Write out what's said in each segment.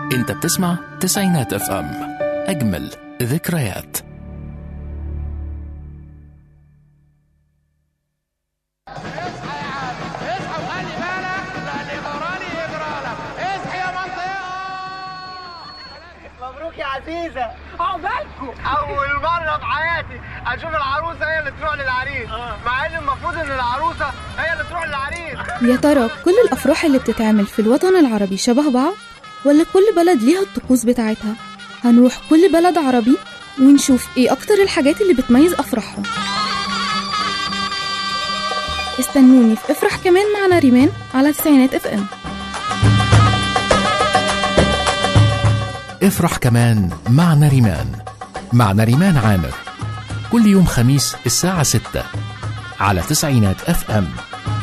انت بتسمع تسعينات اف ام اجمل ذكريات اصحى يا عم اصحى وخلي بالك لان غراني يجرالك اصحى يا منطقه مبروك يا عزيزة عقبالكم أول مرة في حياتي أشوف العروسة هي اللي تروح للعريس مع إن المفروض إن العروسة هي اللي تروح للعريس يا ترى كل الأفراح اللي بتتعمل في الوطن العربي شبه بعض؟ ولا كل بلد ليها الطقوس بتاعتها؟ هنروح كل بلد عربي ونشوف ايه أكتر الحاجات اللي بتميز أفراحهم استنوني في افرح كمان مع ناريمان على تسعينات اف ام افرح كمان مع ناريمان مع ناريمان عامر كل يوم خميس الساعة 6 على تسعينات اف ام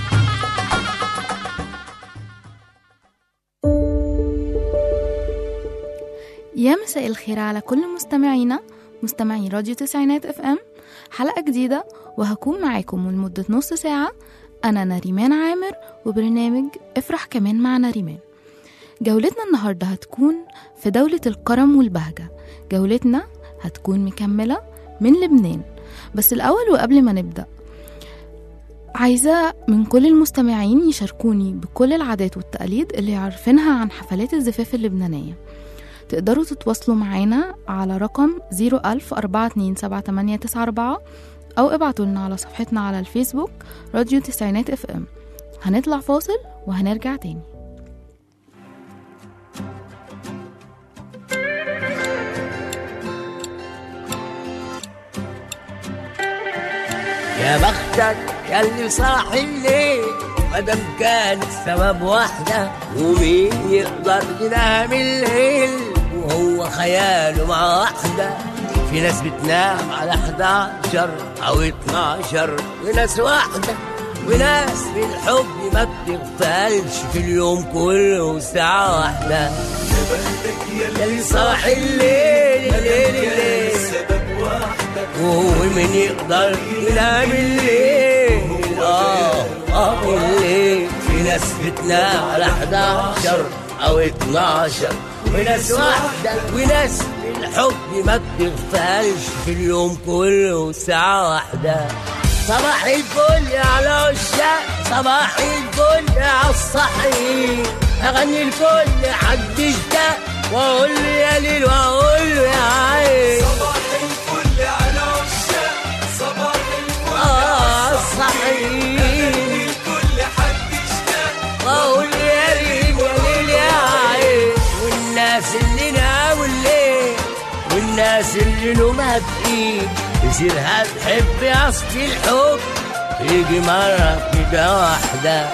يا مساء الخير على كل مستمعينا مستمعي راديو تسعينات اف ام حلقة جديدة وهكون معاكم لمدة نص ساعة أنا ناريمان عامر وبرنامج افرح كمان مع ناريمان جولتنا النهاردة هتكون في دولة الكرم والبهجة جولتنا هتكون مكملة من لبنان بس الأول وقبل ما نبدأ عايزة من كل المستمعين يشاركوني بكل العادات والتقاليد اللي عارفينها عن حفلات الزفاف اللبنانية تقدروا تتواصلوا معانا على رقم 010427894 أو ابعتوا لنا على صفحتنا على الفيسبوك راديو تسعينات اف ام هنطلع فاصل وهنرجع تاني يا بختك يا اللي صاحي الليل مادام كان السبب واحدة ومين يقدر ينام الليل وهو خياله مع واحدة في ناس بتنام على 11 أو 12 وناس واحدة وناس في الحب ما بتغفلش في اليوم كله ساعة واحدة يا اللي صاحي الليل الليل الليل وهو من يقدر ينام الليل اه اه الليل في ناس بتنام على 11 او 12 وناس واحدة وناس في الحب ما بتغفلش في اليوم كله ساعة واحدة صباح الفل على عشاق صباح الفل على الصحيح اغني الكل حد اشتاق واقول له يا ليل واقول له يا عين آه صحيح واقول يا ليل يا ليل يا عين والناس اللي نام الليل والناس اللي نومها تقيل يصيرها تحب اصل الحب يجي مرة كده واحدة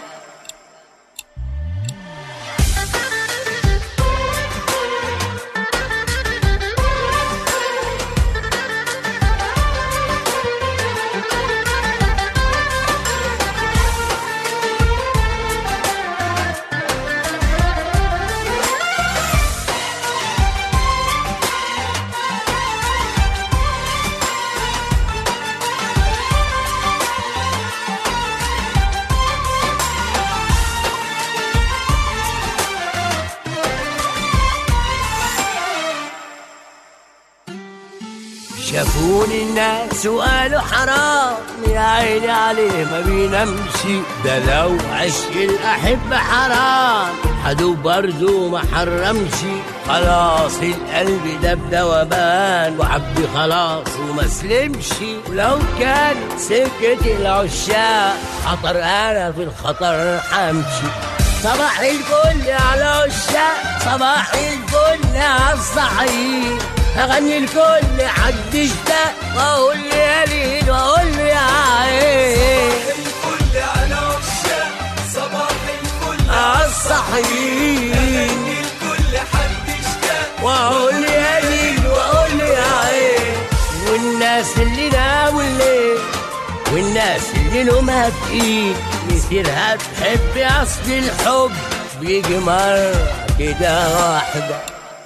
شافوني الناس وقالوا حرام يا عيني عليه ما بينامش ده لو عشق الأحبة حرام حدو برضو ما حرمش خلاص القلب ده بدوبان وعبدي خلاص وما سلمش ولو كان سكة العشاق خطر أنا في الخطر حمشي صباح الفل على عشاق صباح الفل على الصحيح اغني الكل حد اشتاق واقول له يا ليل واقول له يا عين الفل على عشاق صباح الفل على الصحيح غني الكل حد اشتاق واقول له يا ليل واقول له يا عين والناس اللي ناموا الليل والناس اللي نومها تقيل يصيرها تحب اصل الحب بيجي مرة كده واحدة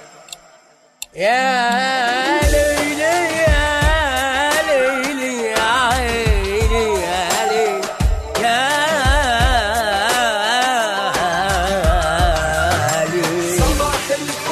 يا ليلي يا ليلي يا عيني يا ليلي يا ليلي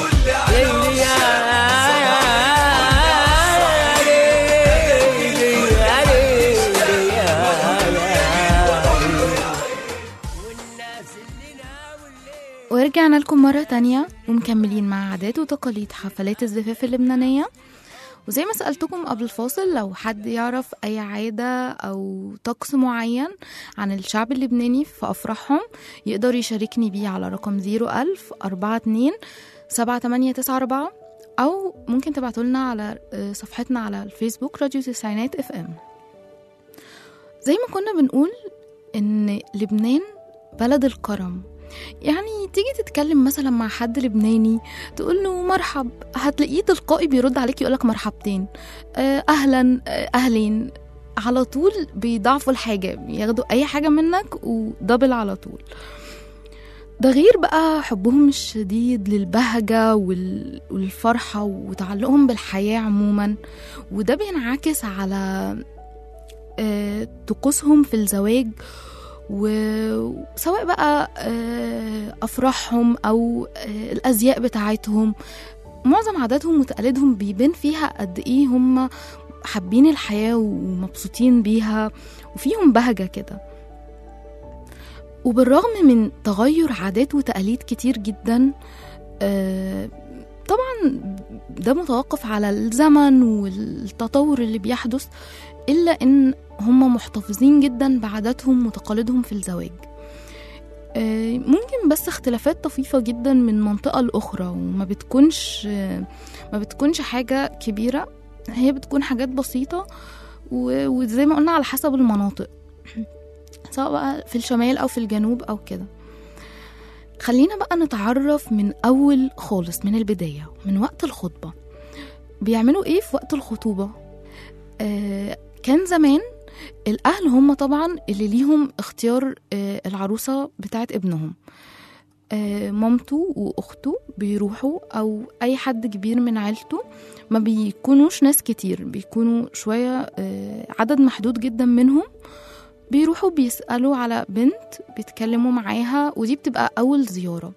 ورجعنا لكم مرة تانية ومكملين مع عادات وتقاليد حفلات الزفاف اللبنانية وزي ما سألتكم قبل الفاصل لو حد يعرف أي عادة أو طقس معين عن الشعب اللبناني في أفراحهم يقدر يشاركني بيه على رقم 01000 42 7894 أو ممكن تبعتوا لنا على آه، صفحتنا على الفيسبوك راديو تسعينات اف ام زي ما كنا بنقول إن لبنان بلد الكرم يعني تيجي تتكلم مثلا مع حد لبناني تقول له مرحب هتلاقيه تلقائي بيرد عليك يقولك مرحبتين آه، اهلا آه، اهلين على طول بيضاعفوا الحاجة ياخدوا أي حاجة منك ودبل على طول ده غير بقى حبهم الشديد للبهجة وال- والفرحة وتعلقهم بالحياة عموما وده بينعكس على آه، طقوسهم في الزواج وسواء بقى آه، أفراحهم أو آه، الأزياء بتاعتهم معظم عاداتهم وتقاليدهم بيبان فيها قد إيه هم حابين الحياة ومبسوطين بيها وفيهم بهجة كده وبالرغم من تغير عادات وتقاليد كتير جدا آه، طبعا ده متوقف على الزمن والتطور اللي بيحدث إلا إن هم محتفظين جدا بعاداتهم وتقاليدهم في الزواج آه، ممكن بس اختلافات طفيفة جدا من منطقة لأخرى وما بتكونش آه، ما بتكونش حاجة كبيرة هي بتكون حاجات بسيطة و- وزي ما قلنا على حسب المناطق سواء بقى في الشمال أو في الجنوب أو كده خلينا بقى نتعرف من أول خالص من البداية من وقت الخطبة بيعملوا إيه في وقت الخطوبة آه كان زمان الأهل هم طبعا اللي ليهم اختيار آه العروسة بتاعت ابنهم آه مامته وأخته بيروحوا أو أي حد كبير من عيلته ما بيكونوش ناس كتير بيكونوا شوية آه عدد محدود جدا منهم بيروحوا بيسألوا على بنت بيتكلموا معاها ودي بتبقى أول زيارة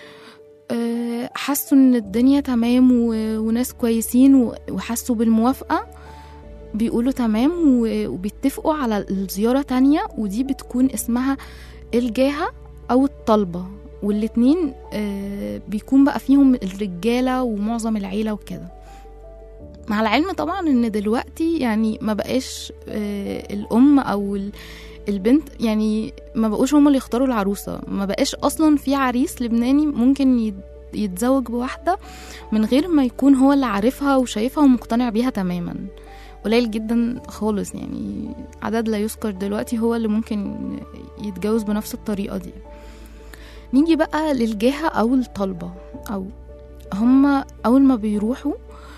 آه، حسوا ان الدنيا تمام و- وناس كويسين و- وحسوا بالموافقة بيقولوا تمام و- وبيتفقوا على الزيارة تانية ودي بتكون اسمها الجاهة أو الطلبة والاتنين آه، بيكون بقى فيهم الرجالة ومعظم العيلة وكده مع العلم طبعا ان دلوقتي يعني ما بقاش آه، الام او ال- البنت يعني ما بقوش هم اللي يختاروا العروسه ما بقاش اصلا في عريس لبناني ممكن يت- يتزوج بواحده من غير ما يكون هو اللي عارفها وشايفها ومقتنع بيها تماما قليل جدا خالص يعني عدد لا يذكر دلوقتي هو اللي ممكن يتجوز بنفس الطريقه دي نيجي بقى للجهه او الطلبه او هما اول ما بيروحوا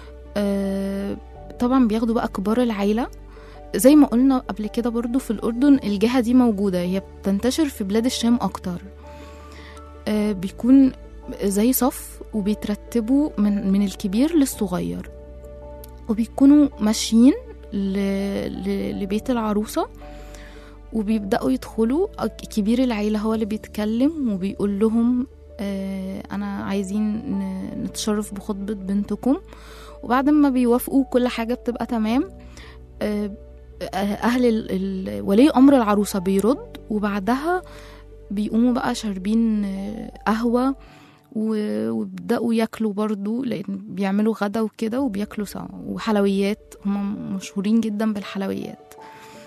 آه، طبعا بياخدوا بقى كبار العيلة زي ما قلنا قبل كده برضو في الأردن الجهة دي موجودة هي بتنتشر في بلاد الشام أكتر آه، بيكون زي صف وبيترتبوا من, من الكبير للصغير وبيكونوا ماشيين ل... ل... لبيت العروسة وبيبدأوا يدخلوا كبير العيلة هو اللي بيتكلم وبيقول لهم آه، أنا عايزين ن- نتشرف بخطبة بنتكم وبعد ما بيوافقوا كل حاجة بتبقى تمام آه، آه، أهل ال- ال- ولي أمر العروسة بيرد وبعدها بيقوموا بقى شاربين آه، قهوة و- وبيبدأوا ياكلوا برضو لأن بيعملوا غدا وكده وبياكلوا سوا وحلويات هم مشهورين جدا بالحلويات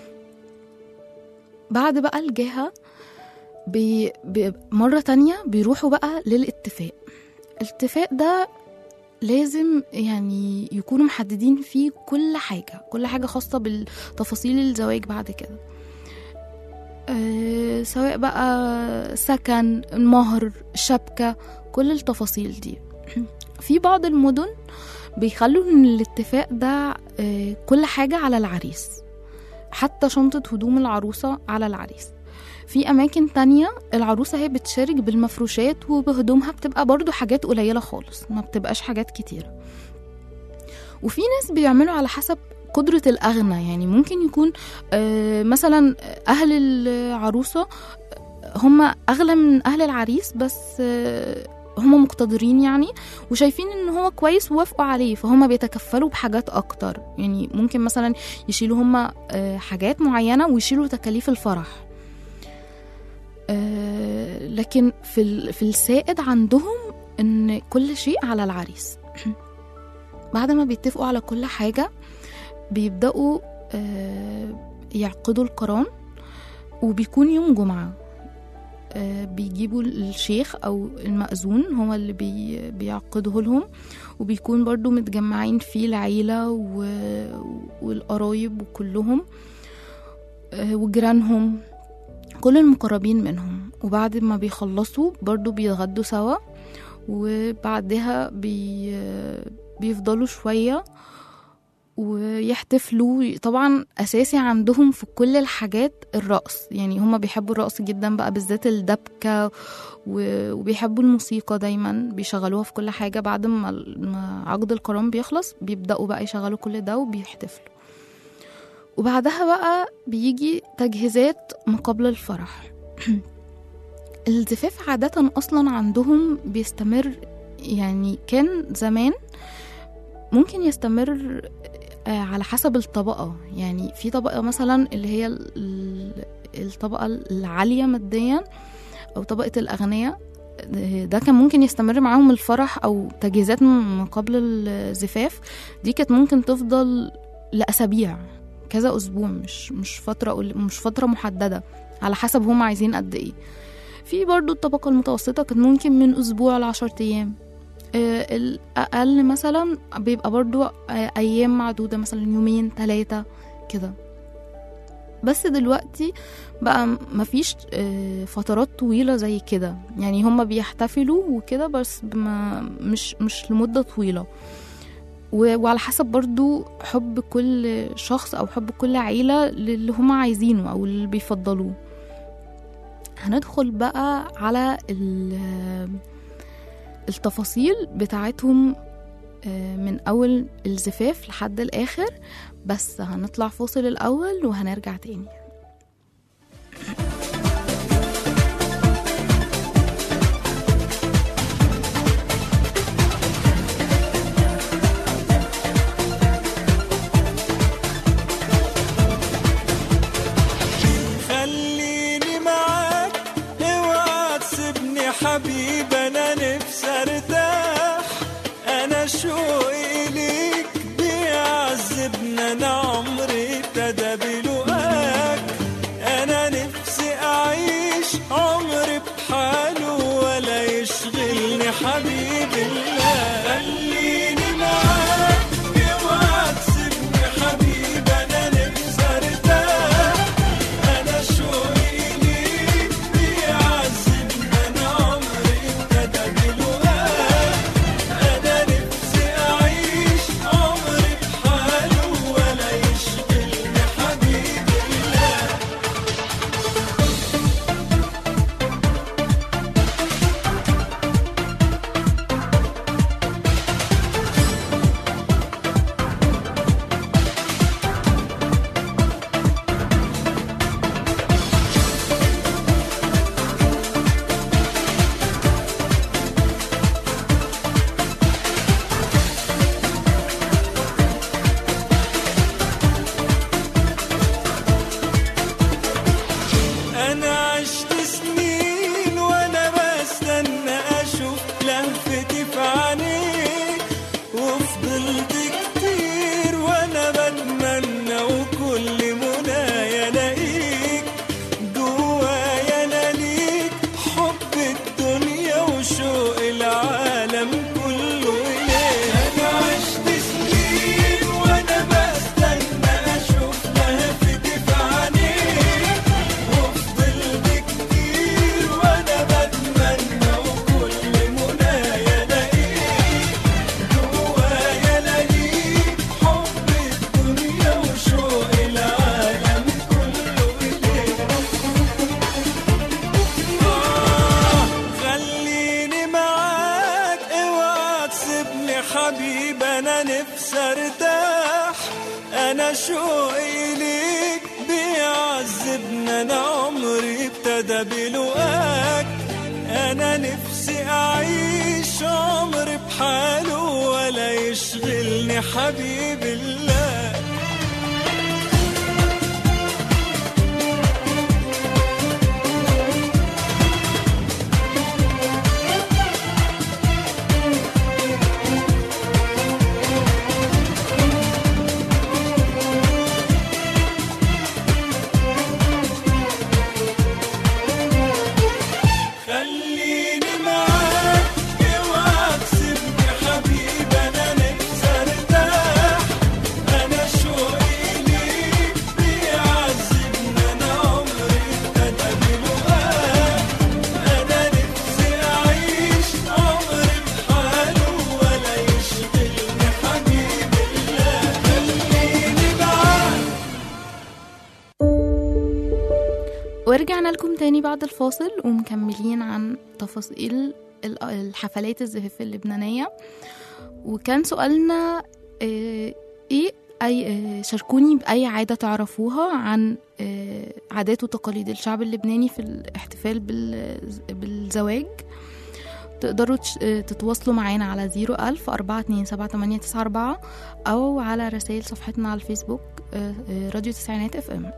بعد بقى الجهة بي بي مرة تانية بيروحوا بقى للاتفاق الاتفاق ده لازم يعني يكونوا محددين فيه كل حاجة كل حاجة خاصة بالتفاصيل الزواج بعد كده أه سواء بقى سكن المهر الشبكة كل التفاصيل دي في بعض المدن بيخلوا ان الاتفاق ده أه كل حاجة على العريس حتى شنطة هدوم العروسة على العريس في أماكن تانية العروسة هي بتشارك بالمفروشات وبهدومها بتبقى برضو حاجات قليلة خالص ما بتبقاش حاجات كتيرة وفي ناس بيعملوا على حسب قدرة الأغنى يعني ممكن يكون آه، مثلا أهل العروسة آه، هم أغلى من أهل العريس بس آه، هم مقتدرين يعني وشايفين ان هو كويس ووافقوا عليه فهم بيتكفلوا بحاجات اكتر يعني ممكن مثلا يشيلوا هم آه، حاجات معينة ويشيلوا تكاليف الفرح آه، لكن في ال- في السائد عندهم ان كل شيء على العريس بعد ما بيتفقوا على كل حاجه بيبداوا آه، يعقدوا القران وبيكون يوم جمعه آه، بيجيبوا الشيخ او المأذون هو اللي بي بيعقده لهم وبيكون برضو متجمعين فيه العيلة و- والقرايب وكلهم آه، وجيرانهم كل المقربين منهم وبعد ما بيخلصوا برضو بيتغدوا سوا وبعدها بي بيفضلوا شوية ويحتفلوا طبعا أساسي عندهم في كل الحاجات الرقص يعني هما بيحبوا الرقص جدا بقى بالذات الدبكة و- وبيحبوا الموسيقى دايما بيشغلوها في كل حاجة بعد ما ما عقد القران بيخلص بيبدأوا بقى يشغلوا كل ده وبيحتفلوا وبعدها بقى بيجي تجهيزات ما قبل الفرح الزفاف عادة أصلا عندهم بيستمر يعني كان زمان ممكن يستمر آه، على حسب الطبقة يعني في طبقة مثلا اللي هي ال- ال- الطبقة العالية ماديا أو طبقة الأغنياء آه، ده كان ممكن يستمر معاهم الفرح أو تجهيزات ما قبل الزفاف دي كانت ممكن تفضل لأسابيع كذا أسبوع مش مش فترة قل- مش فترة محددة على حسب هم عايزين قد إيه في برضو الطبقة المتوسطة كانت ممكن من أسبوع لعشرة أيام آه، الأقل مثلا بيبقى برضو آه، أيام معدودة مثلا يومين ثلاثة كده بس دلوقتي بقى مفيش آه، فترات طويلة زي كده يعني هما بيحتفلوا وكده بس بما مش مش لمدة طويلة و- وعلى حسب برضو حب كل شخص أو حب كل عيلة للي هما عايزينه أو اللي بيفضلوه هندخل بقى على ال- التفاصيل بتاعتهم آه، من أول الزفاف لحد الآخر بس هنطلع فاصل الأول وهنرجع تاني خليني معاك اوعى تسيبني حبيب انا نفسي ارتاح انا شوقي ليك بيعذبنا انا عمري ابتدى بلقاك انا نفسي اعيش عمري بحاله ولا يشغلني حبيب الله خليني معاك اوعى تسيبني حبيب انا نفسي ارتاح أنا شوقي ليك بيعذبني أنا عمري ابتدى بلقاك أنا نفسي أعيش عمري بحاله ولا يشغلني حبيب الله أنا عشت سنين وأنا بستنى أشوف لهفتي في عينيك وفضلت كتير وأنا بتمنى وكل منايا ألاقيك جوايا أنا ليك حب الدنيا وشوق العالم كله إليك أنا عشت سنين وأنا بستنى أشوف لهفتي في عينيك وفضلت كتير وانا بتمنى وكل منايا الاقيك جوايا الاقيك حب الدنيا وشوق العالم كله اليك آه خليني معاك اوعى تسيبني حبيب انا نفسي ارتاح انا شوقي ليك بيعذبني انا عمري ابتدى بلقاك انا نفسي اعيش عمري بحاله ولا يشغلني حبيب الله ورجعنا لكم تاني بعد الفاصل ومكملين عن تفاصيل ال- الحفلات الزفاف اللبنانية وكان سؤالنا آه، ايه اي آه، شاركوني باي عاده تعرفوها عن آه، عادات وتقاليد الشعب اللبناني في الاحتفال بال- بالزواج تقدروا تش- آه، تتواصلوا معانا على 01000 427 أو على رسائل صفحتنا على الفيسبوك آه، آه، راديو تسعينات اف ام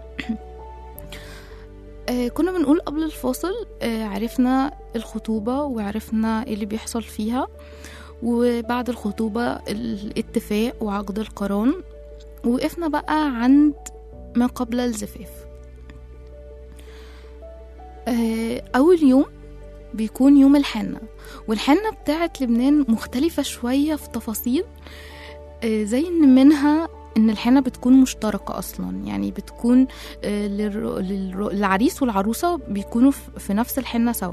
آه، كنا بنقول قبل الفاصل آه، عرفنا الخطوبة وعرفنا ايه اللي بيحصل فيها وبعد الخطوبة الاتفاق وعقد القران وقفنا بقى عند ما قبل الزفاف آه، أول يوم بيكون يوم الحنة والحنة بتاعت لبنان مختلفة شوية في تفاصيل آه، زي إن منها إن الحنة بتكون مشتركة أصلا يعني بتكون آه، للر- للر- للعريس والعروسة بيكونوا في في نفس الحنة سوا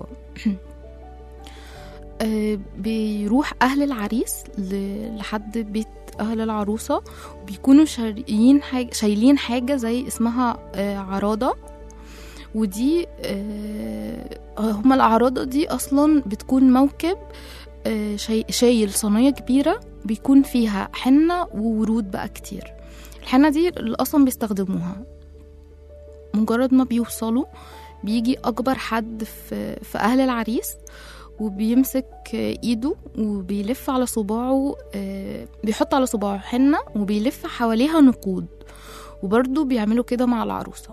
آه، بيروح أهل العريس ل- لحد بيت أهل العروسة بيكونوا شايلين حاجة شايلين حاجة زي اسمها آه، عراضة ودي آه، هما الأعراضة دي أصلا بتكون موكب آه، شاي- شايل صينية كبيرة بيكون فيها حنة وورود بقى كتير الحنة دي اللي أصلا بيستخدموها مجرد ما بيوصلوا بيجي أكبر حد في, في أهل العريس وبيمسك آه، ايده وبيلف على صباعه آه، بيحط على صباعه حنة وبيلف حواليها نقود وبرضه بيعملوا كده مع العروسة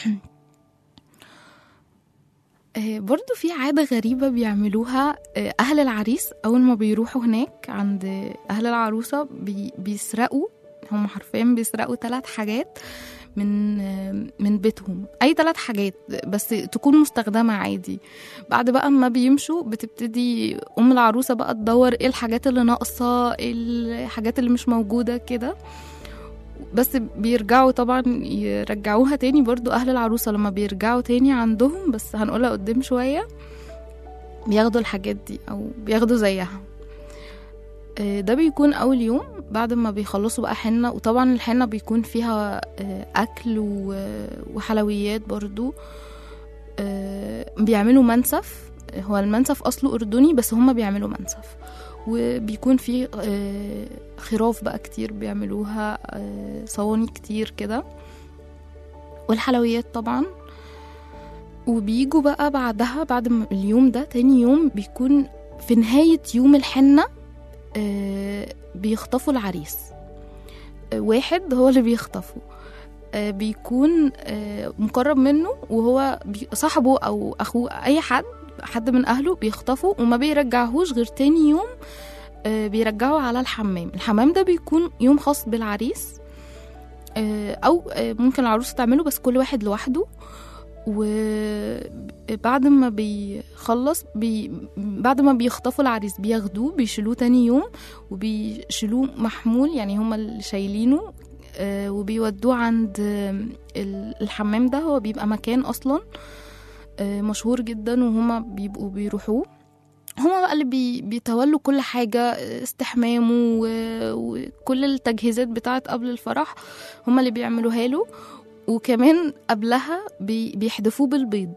آه، برضو في عادة غريبة بيعملوها آه، أهل العريس أول ما بيروحوا هناك عند أهل العروسة بي بيسرقوا هم حرفيا بيسرقوا ثلاث حاجات من آه، من بيتهم أي ثلاث حاجات بس تكون مستخدمة عادي بعد بقى ما بيمشوا بتبتدي أم العروسة بقى تدور إيه الحاجات اللي ناقصة إيه الحاجات اللي مش موجودة كده بس بيرجعوا طبعا يرجعوها تاني برضو أهل العروسة لما بيرجعوا تاني عندهم بس هنقولها قدام شوية بياخدوا الحاجات دي أو بياخدوا زيها آه، ده بيكون أول يوم بعد ما بيخلصوا بقى حنة وطبعا الحنة بيكون فيها آه، أكل و- وحلويات برضو آه، بيعملوا منسف هو المنسف أصله أردني بس هما بيعملوا منسف وبيكون في آه، خراف بقى كتير بيعملوها آه، صواني كتير كده والحلويات طبعا وبيجوا بقى بعدها بعد ما اليوم ده تاني يوم بيكون في نهاية يوم الحنة آه، بيخطفوا العريس آه، واحد هو اللي بيخطفه آه، بيكون آه، مقرب منه وهو بي- صاحبه أو أخوه أي حد حد من أهله بيخطفه وما بيرجعهوش غير تاني يوم آه، بيرجعوا على الحمام الحمام ده بيكون يوم خاص بالعريس آه، او آه، ممكن العروسه تعمله بس كل واحد لوحده وبعد ما بيخلص بي بعد ما بيخطفوا العريس بياخدوه بيشيلوه تاني يوم وبيشيلوه محمول يعني هما اللي شايلينه آه، وبيودوه عند آه، ال- الحمام ده هو بيبقى مكان اصلا آه، مشهور جدا وهما بيبقوا بيروحوه هما بقى اللي بي بيتولوا كل حاجة استحمامه و- وكل التجهيزات بتاعت قبل الفرح هما اللي بيعملوها له وكمان قبلها بي بيحدفوه بالبيض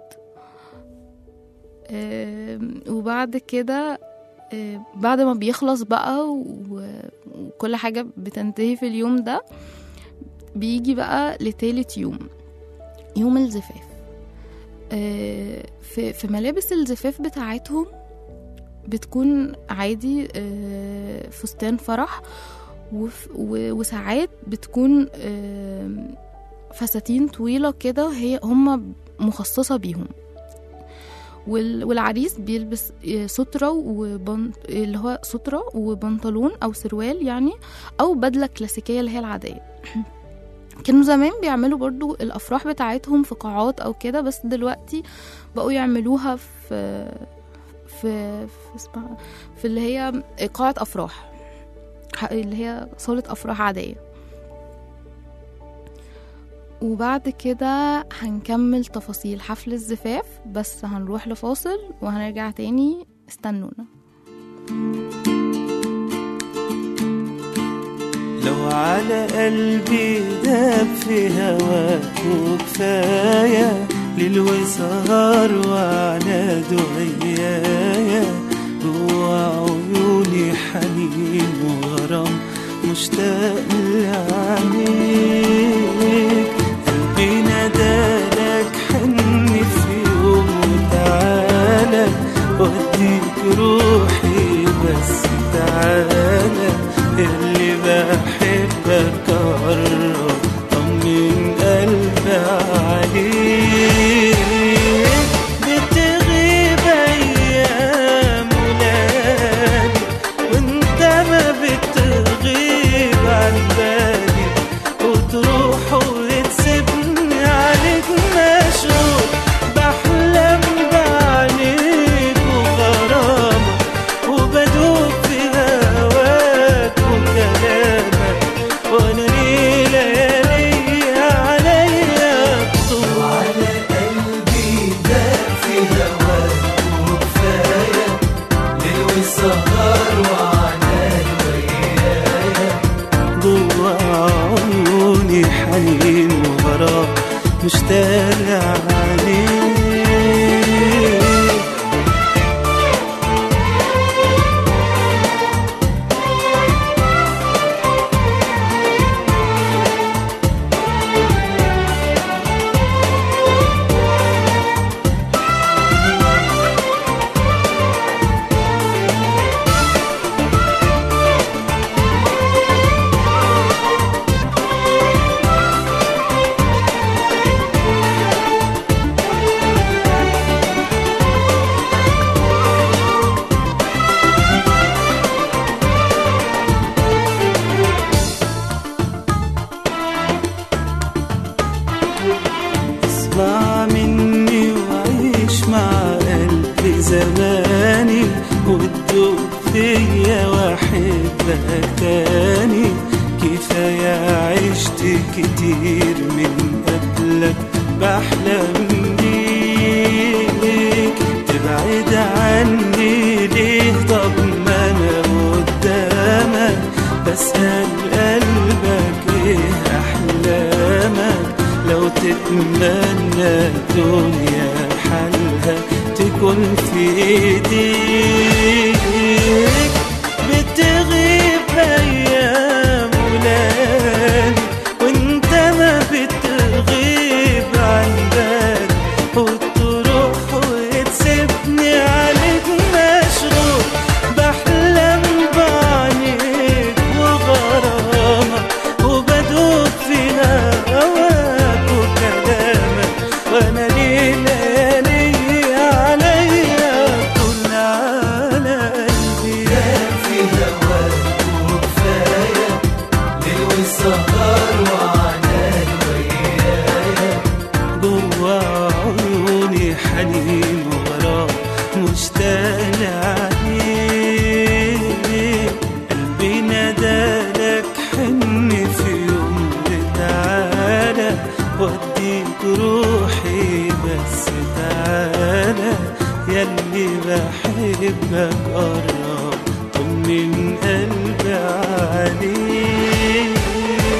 آم، وبعد كده آه، بعد ما بيخلص بقى و- وكل حاجة بتنتهي في اليوم ده بيجي بقى لتالت يوم يوم الزفاف آه، في في ملابس الزفاف بتاعتهم بتكون عادي آه، فستان فرح وف- و- وساعات بتكون آم، فساتين طويلة كده هي هم مخصصة بيهم وال- والعريس بيلبس آه، سترة وبن... اللي هو سترة وبنطلون أو سروال يعني أو بدلة كلاسيكية اللي هي العادية كانوا زمان بيعملوا برضو الأفراح بتاعتهم في قاعات أو كده بس دلوقتي بقوا يعملوها في في في, اسمها في اللي هي قاعة أفراح ح- اللي هي صالة أفراح عادية وبعد كده هنكمل تفاصيل حفل الزفاف بس هنروح لفاصل وهنرجع تاني استنونا لو على قلبي داب في هواك وكفاية ليل وسهر وعناد ويايا جوا عيوني حنين وغرام مشتاق لعينيك قلبي نادالك حن في يوم وتعالى وديك روحي بس تعالى اللي بحبك قرب طمن قلبي عليك بتغيب ايام ولادي وانت ما بتغيب عن بالي وتروح وتسيبني عليك مشغول بحلم بعينيك وغرامك وبدوب في هواك وكلامك وانا ليه ليالي عليا بطول على قلبي داق في هواك وكفايه ليل والسهر وعناي ويايا جوا عيوني حنين وغرام مشتاق عليك اسمع مني وعيش مع قلبي زماني وتدوب فيا واحبك تاني كفاية عشت كتير من قبلك بحلم بيك تبعد عني ليه طب ما انا قدامك بسأل قلبك ايه احلامك لو تتمنى الدنيا حالها تكون في ايديك بتغيب ايام ولادي وانت ما بتغيب عن بالي وتروح وتسيبني عليك مشغول بحلم بعينيك وغرامك وبدوب في هواك وكلامك وانا ليه ليالي عليا طول على قلبي في هواك وكفايه ليل والسهر وعناي ويايا جوا عيوني حنين وغرام مشتاق عليك قلبي نادالك حن في يوم تعالى وديك روحي بس تعالى ياللي بحبك قرب طمن قلبي عليك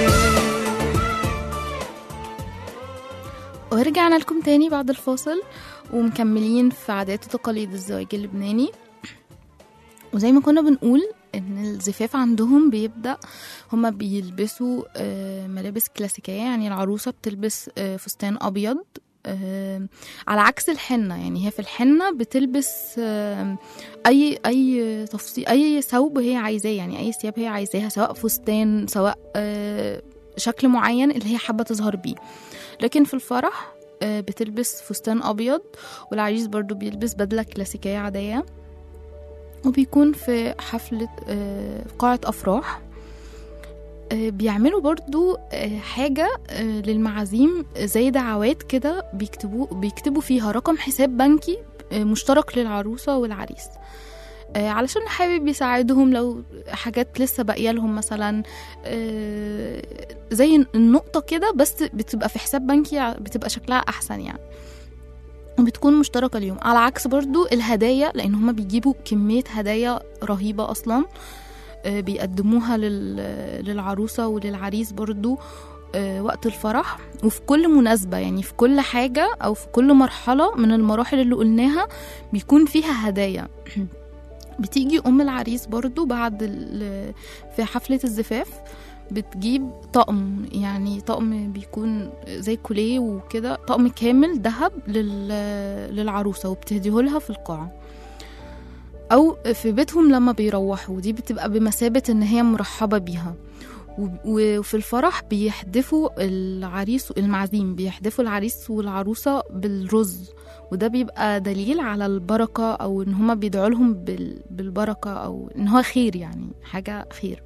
ورجعنا لكم تاني بعد الفاصل ومكملين في عادات وتقاليد الزواج اللبناني وزي ما كنا بنقول ان الزفاف عندهم بيبدأ هما بيلبسوا آه، ملابس كلاسيكية يعني العروسة بتلبس آه، فستان أبيض آه، على عكس الحنة يعني هي في الحنة بتلبس آه، أي أي تفصيل أي ثوب هي عايزاه يعني أي ثياب هي عايزاها سواء فستان سواء آه، شكل معين اللي هي حابة تظهر بيه لكن في الفرح آه، بتلبس فستان أبيض والعريس برضو بيلبس بدلة كلاسيكية عادية وبيكون في حفلة آه، قاعة أفراح آه، بيعملوا برضو آه، حاجة آه، للمعازيم زي دعوات كده بيكتبوا بيكتبوا فيها رقم حساب بنكي آه، مشترك للعروسة والعريس آه، علشان حابب يساعدهم لو حاجات لسه باقيه لهم مثلا آه، زي النقطه كده بس بتبقى في حساب بنكي بتبقى شكلها احسن يعني وبتكون مشتركة اليوم على عكس برضو الهدايا لأن هما بيجيبوا كمية هدايا رهيبة أصلا آه، بيقدموها لل- للعروسة وللعريس برضو آه، وقت الفرح وفي كل مناسبة يعني في كل حاجة أو في كل مرحلة من المراحل اللي قلناها بيكون فيها هدايا بتيجي أم العريس برضو بعد ال- في حفلة الزفاف بتجيب طقم يعني طقم بيكون زي كوليه وكده طقم كامل ذهب لل- للعروسة وبتهديهولها في القاعة أو في بيتهم لما بيروحوا دي بتبقى بمثابة إن هي مرحبة بيها وب- وفي الفرح بيحدفوا العريس المعزيم بيحدفوا العريس والعروسة بالرز وده بيبقى دليل على البركة أو إن هما بيدعوا لهم بال- بالبركة أو إن هو خير يعني حاجة خير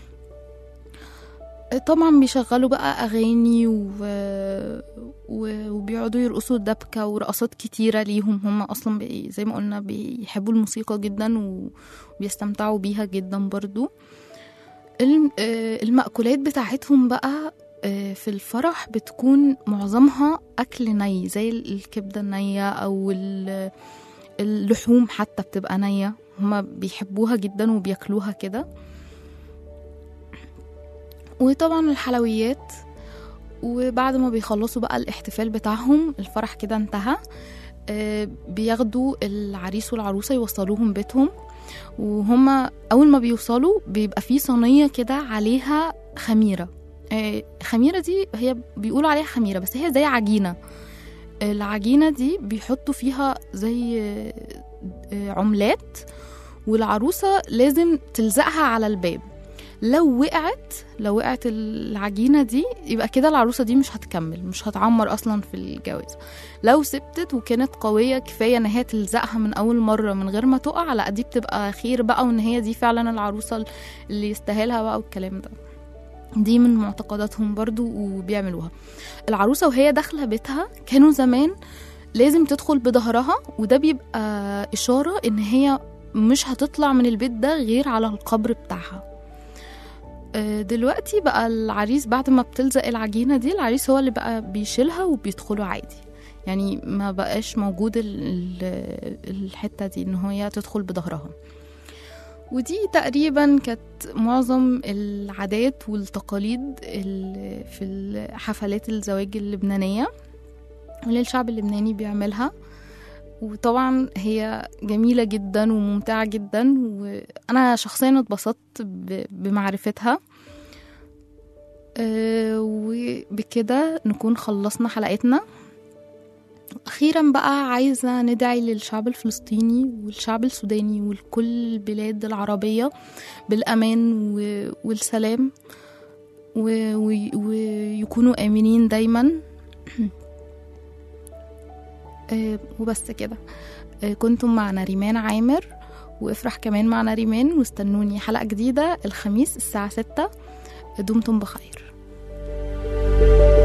طبعا بيشغلوا بقى أغاني و... و... وبيقعدوا يرقصوا دبكة ورقصات كتيرة ليهم هم أصلا بي... زي ما قلنا بيحبوا الموسيقى جدا وبيستمتعوا بيها جدا برضو الم- آه، المأكولات بتاعتهم بقى آه، في الفرح بتكون معظمها أكل ني زي الكبدة النية أو ال- اللحوم حتى بتبقى نية هما بيحبوها جدا وبياكلوها كده وطبعا الحلويات وبعد ما بيخلصوا بقى الاحتفال بتاعهم الفرح كده انتهى آه، بياخدوا العريس والعروسة يوصلوهم بيتهم وهما أول ما بيوصلوا بيبقى في صينية كده عليها خميرة آه، خميرة دي هي بيقولوا عليها خميرة بس هي زي عجينة العجينة دي بيحطوا فيها زي آه، آه، عملات والعروسة لازم تلزقها على الباب لو وقعت لو وقعت العجينة دي يبقى كده العروسة دي مش هتكمل مش هتعمر أصلا في الجواز لو سبتت وكانت قوية كفاية إن هي تلزقها من أول مرة من غير ما تقع لا دي بتبقى خير بقى وإن هي دي فعلا العروسة اللي يستاهلها بقى والكلام ده دي من معتقداتهم برضو وبيعملوها العروسة وهي داخلة بيتها كانوا زمان لازم تدخل بظهرها وده بيبقى إشارة إن هي مش هتطلع من البيت ده غير على القبر بتاعها آه، دلوقتي بقى العريس بعد ما بتلزق العجينة دي العريس هو اللي بقى بيشيلها وبيدخلوا عادي يعني ما بقاش موجود ال- ال- الحتة دي ان هي تدخل بظهرها ودي تقريبا كانت معظم العادات والتقاليد ال- في حفلات الزواج اللبنانية اللي الشعب اللبناني بيعملها وطبعا هي جميلة جدا وممتعة جدا وأنا شخصيا اتبسطت ب- بمعرفتها أه، وبكده نكون خلصنا حلقتنا أخيرا بقى عايزة ندعي للشعب الفلسطيني والشعب السوداني ولكل البلاد العربية بالأمان و- والسلام و- و- ويكونوا آمنين دايما آه، وبس كده آه، كنتم معنا ريمان عامر وافرح كمان معنا ريمان واستنوني حلقة جديدة الخميس الساعة 6 دمتم بخير